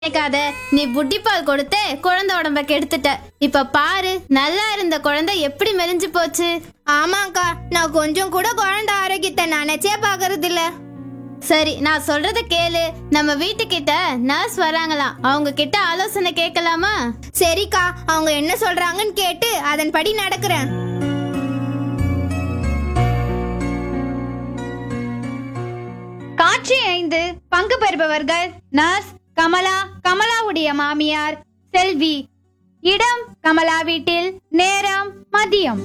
நினைக்காத நீ புட்டிப்பால் கொடுத்து குழந்தை உடம்ப கெடுத்துட்ட இப்ப பாரு நல்லா இருந்த குழந்தை எப்படி மெலிஞ்சு போச்சு ஆமாக்கா நான் கொஞ்சம் கூட குழந்தை ஆரோக்கியத்தை நினைச்சே பாக்குறது இல்ல சரி நான் சொல்றத கேளு நம்ம வீட்டுக்கிட்ட நர்ஸ் வராங்களாம் அவங்க கிட்ட ஆலோசனை கேட்கலாமா சரிக்கா அவங்க என்ன சொல்றாங்கன்னு கேட்டு அதன்படி நடக்கிறேன் காட்சி ஐந்து பங்கு பெறுபவர்கள் நர்ஸ் கமலா கமலாவுடைய மாமியார் செல்வி இடம் கமலா வீட்டில் நேரம் மதியம்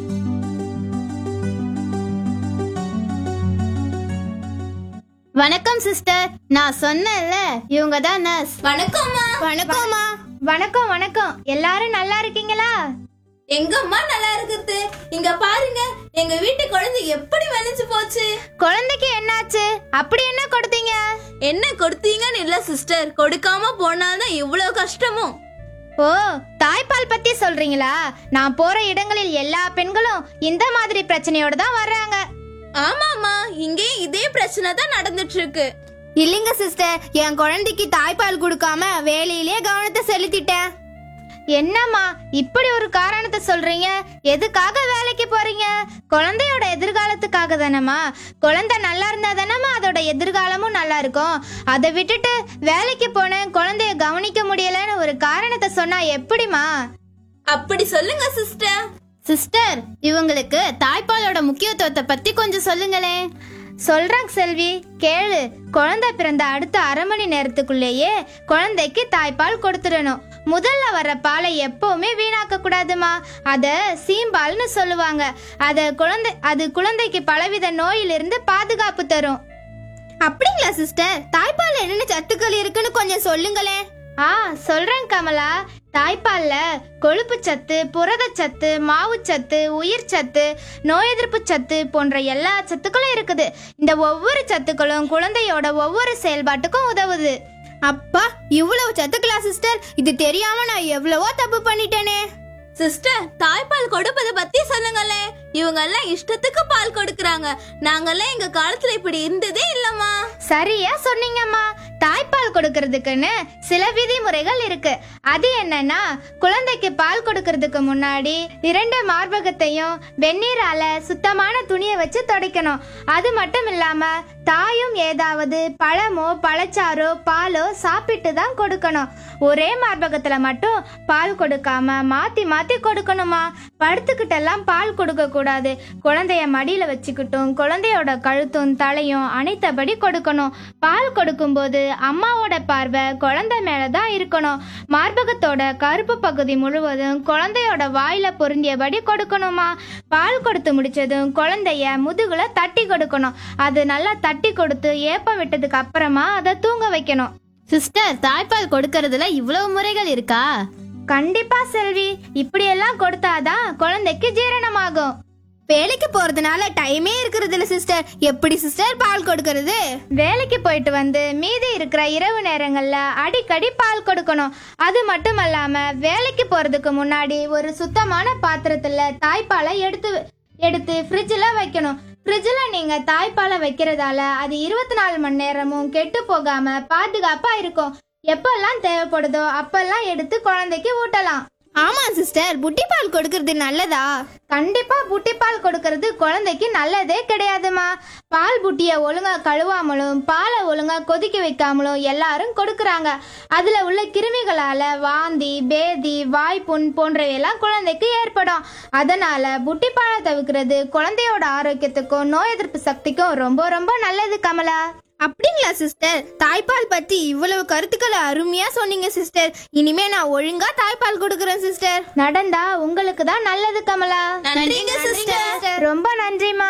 வணக்கம் சிஸ்டர் நான் சொன்னேன்ல இவங்க தான் நர்ஸ் வணக்கம்மா வணக்கம்மா வணக்கம் வணக்கம் எல்லாரும் நல்லா இருக்கீங்களா எங்கம்மா நல்லா இருக்குது இங்க பாருங்க எங்க வீட்டு குழந்தை எப்படி மெலிஞ்சு போச்சு குழந்தைக்கு என்னாச்சு அப்படி என்ன கொடுத்தீங்க என்ன கொடுத்தீங்கன்னு இல்ல சிஸ்டர் கொடுக்காம போனாதான் இவ்வளவு கஷ்டமும் ஓ தாய்ப்பால் பத்தி சொல்றீங்களா நான் போற இடங்களில் எல்லா பெண்களும் இந்த மாதிரி பிரச்சனையோட தான் வர்றாங்க ஆமாமா இங்கேயும் இதே பிரச்சனை தான் நடந்துட்டு இருக்கு இல்லைங்க சிஸ்டர் என் குழந்தைக்கு தாய்ப்பால் கொடுக்காம வேலையிலே கவனத்தை செலுத்திட்டேன் என்னம்மா இப்படி ஒரு காரணத்தை சொல்றீங்க எதுக்காக வேலைக்கு போறீங்க குழந்தையோட எதிர்காலத்துக்காக தானம்மா குழந்தை நல்லா இருந்தா தானம்மா அதோட எதிர்காலமும் நல்லா இருக்கும் அதை விட்டுட்டு வேலைக்கு போனேன் குழந்தைய கவனிக்க முடியலன்னு ஒரு காரணத்தை சொன்னா எப்படிம்மா அப்படி சொல்லுங்க சிஸ்டர் சிஸ்டர் இவங்களுக்கு தாய்ப்பாலோட முக்கியத்துவத்தை பத்தி கொஞ்சம் சொல்லுங்களேன் சொல்றேன் செல்வி கேளு குழந்தை பிறந்த அடுத்த அரை மணி நேரத்துக்குள்ளேயே குழந்தைக்கு தாய்ப்பால் கொடுத்துடணும் முதல்ல வர்ற பாலை எப்பவுமே வீணாக்க கூடாதுமா அத சீம்பால்னு சொல்லுவாங்க அத குழந்தை அது குழந்தைக்கு பலவித நோயிலிருந்து பாதுகாப்பு தரும் அப்படிங்களா சிஸ்டர் தாய்ப்பால் என்னென்ன சத்துக்கள் இருக்குன்னு கொஞ்சம் சொல்லுங்களேன் ஆ சொல்றேன் கமலா தாய்ப்பால்ல கொழுப்பு சத்து புரதச்சத்து மாவுச்சத்து உயிர் சத்து நோய் எதிர்ப்பு சத்து போன்ற எல்லா சத்துக்களும் இருக்குது இந்த ஒவ்வொரு சத்துக்களும் குழந்தையோட ஒவ்வொரு செயல்பாட்டுக்கும் உதவுது அப்பா இவ்வளவு சத்துக்களா சிஸ்டர் இது தெரியாம நான் எவ்வளவோ தப்பு பண்ணிட்டேனே சிஸ்டர் தாய்ப்பால் கொடுப்பத பத்தி சொல்லுங்களேன் இவங்க எல்லாம் இஷ்டத்துக்கு பால் கொடுக்கறாங்க நாங்கெல்லாம் எங்க காலத்துல இப்படி இருந்ததே இல்லம்மா சரியா சொன்னீங்கம்மா தாய்ப்பால் கொடுக்கறதுக்குன்னு சில விதிமுறைகள் இருக்கு அது என்னன்னா குழந்தைக்கு பால் கொடுக்கறதுக்கு முன்னாடி இரண்டு மார்பகத்தையும் வெந்நீரால சுத்தமான துணியை வச்சு துடைக்கணும் அது மட்டும் இல்லாம தாயும் ஏதாவது பழமோ பழச்சாறோ பாலோ சாப்பிட்டு தான் கொடுக்கணும் ஒரே மார்பகத்துல மட்டும் பால் கொடுக்காம மாத்தி மாத்தி கொடுக்கணுமா படுத்துக்கிட்டெல்லாம் பால் கொடுக்க கூடாது குழந்தைய மடியில வச்சுக்கிட்டும் குழந்தையோட கழுத்தும் தலையும் அணைத்தபடி கொடுக்கணும் பால் கொடுக்கும்போது அம்மாவோட பார்வை குழந்தை மேல தான் இருக்கணும் மார்பகத்தோட கருப்பு பகுதி முழுவதும் குழந்தையோட வாயில பொருந்தியபடி கொடுக்கணுமா பால் கொடுத்து முடிச்சதும் குழந்தைய முதுகுல தட்டி கொடுக்கணும் அது நல்லா தட்டி கொடுத்து ஏப்பம் விட்டதுக்கு அப்புறமா அதை தூங்க வைக்கணும் சிஸ்டர் தாய்ப்பால் கொடுக்கறதுல இவ்வளவு முறைகள் இருக்கா கண்டிப்பா செல்வி இப்படியெல்லாம் கொடுத்தாதான் குழந்தைக்கு ஜீரணமாகும் வேலைக்கு போறதுனால டைமே இருக்கிறது இல்ல சிஸ்டர் எப்படி சிஸ்டர் பால் கொடுக்கறது வேலைக்கு போயிட்டு வந்து மீதி இருக்கிற இரவு நேரங்கள்ல அடிக்கடி பால் கொடுக்கணும் அது மட்டும் அல்லாம வேலைக்கு போறதுக்கு முன்னாடி ஒரு சுத்தமான பாத்திரத்துல தாய்ப்பாலை எடுத்து எடுத்து ஃப்ரிட்ஜில் வைக்கணும் ஃப்ரிட்ஜில் நீங்கள் தாய்ப்பாலை வைக்கிறதால அது இருபத்தி நாலு மணி நேரமும் கெட்டு போகாம பாதுகாப்பா இருக்கும் எப்பெல்லாம் தேவைப்படுதோ அப்பெல்லாம் எடுத்து குழந்தைக்கு ஊட்டலாம் ஆமா சிஸ்டர் புட்டி பால் கொடுக்கறது நல்லதா கண்டிப்பா புட்டி பால் கொடுக்கறது குழந்தைக்கு நல்லதே கிடையாதுமா பால் புட்டிய ஒழுங்கா கழுவாமலும் பாலை ஒழுங்கா கொதிக்க வைக்காமலும் எல்லாரும் கொடுக்கறாங்க அதுல உள்ள கிருமிகளால வாந்தி பேதி வாய்ப்புண் போன்றவையெல்லாம் குழந்தைக்கு ஏற்படும் அதனால புட்டி பாலை தவிர்க்கிறது குழந்தையோட ஆரோக்கியத்துக்கும் நோய் எதிர்ப்பு சக்திக்கும் ரொம்ப ரொம்ப நல்லது கமலா அப்படிங்களா சிஸ்டர் தாய்ப்பால் பத்தி இவ்வளவு கருத்துக்களை அருமையா சொன்னீங்க சிஸ்டர் இனிமே நான் ஒழுங்கா தாய்ப்பால் கொடுக்கறேன் சிஸ்டர் நடந்தா உங்களுக்கு தான் நல்லது கமலா நன்றிங்க சிஸ்டர் ரொம்ப நன்றிமா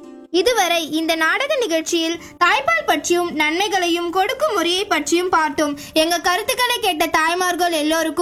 இதுவரை இந்த நாடக நிகழ்ச்சியில் தாய்ப்பால் பற்றியும் நன்மைகளையும் கொடுக்கும் முறையை பற்றியும் பார்த்தோம் எங்க கருத்துக்களை கேட்ட தாய்மார்கள் எல்லோருக்கும்